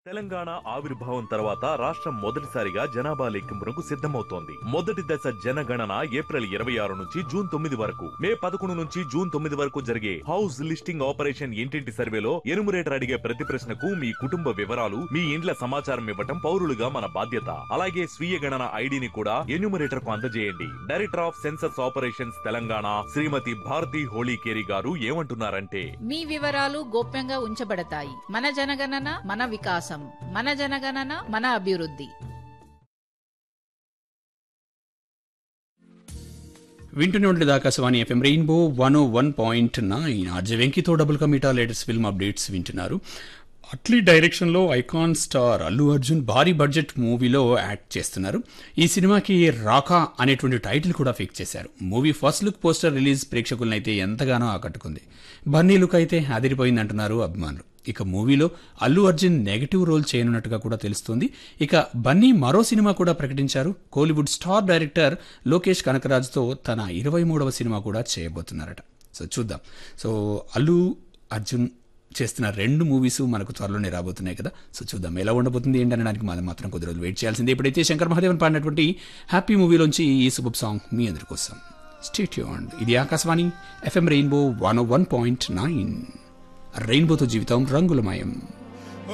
తెలంగాణ ఆవిర్భావం తర్వాత రాష్ట్రం మొదటిసారిగా జనాభా లెక్కింపునకు సిద్ధమవుతోంది మొదటి దశ జనగణన ఏప్రిల్ ఇరవై ఆరు నుంచి జూన్ తొమ్మిది వరకు మే పదకొండు నుంచి జూన్ తొమ్మిది వరకు జరిగే హౌస్ లిస్టింగ్ ఆపరేషన్ ఇంటింటి సర్వేలో ఎనుమరేటర్ అడిగే ప్రతి ప్రశ్నకు మీ కుటుంబ వివరాలు మీ ఇండ్ల సమాచారం ఇవ్వటం పౌరులుగా మన బాధ్యత అలాగే స్వీయ గణన ఐడిని కూడా ఎన్యూమరేటర్ కు అందజేయండి director of census operations Telangana Shrimati Bharati Holikeri garu ఏమంటున్నారంటే మీ వివరాలు గోప్యంగా ఉంచబడతాయి మన జనగణన మన వికాసం మన జనగణన మన అభివృద్ధి వింటూనే ఉంటుంది Akashvani FM rainbow one one point nine RJ వెంకితో డబుల్ కమిటా లేటెస్ట్ ఫిల్మ్ అప్డేట్స్ వింటున్నారు అట్లీ డైరెక్షన్లో ఐకాన్ స్టార్ అల్లు అర్జున్ భారీ బడ్జెట్ మూవీలో యాక్ట్ చేస్తున్నారు ఈ సినిమాకి రాకా అనేటువంటి టైటిల్ కూడా ఫిక్స్ చేశారు movie first look poster release ప్రేక్షకులను అయితే ఎంతగానో ఆకట్టుకుంది బన్నీ లుక్ అయితే అదిరిపోయింది అంటున్నారు అభిమానులు ఇక మూవీలో అల్లు అర్జున్ నెగటివ్ రోల్ చేయనున్నట్టుగా కూడా తెలుస్తుంది ఇక బన్నీ మరో సినిమా కూడా ప్రకటించారు కోలీవుడ్ స్టార్ డైరెక్టర్ లోకేష్ కనకరాజ్తో తన ఇరవై మూడవ సినిమా కూడా చేయబోతున్నారట సో చూద్దాం సో అల్లు అర్జున్ చేస్తున్న రెండు మూవీస్ మనకు త్వరలోనే రాబోతున్నాయి కదా సో చూద్దాం ఎలా ఉండబోతుంది ఏంటి అనడానికి మనం మాత్రం కొద్ది రోజులు వెయిట్ చేయాల్సిందే ఇప్పుడైతే శంకర్ మహాదేవన్ పాడినటువంటి హ్యాపీ మూవీలోంచి ఈ సూపర్ సాంగ్ మీ అందరి కోసం స్టేట్యూన్ ఇది Akashvani FM rainbow one one point nine రెయిన్బోతో జీవితం రంగులమయం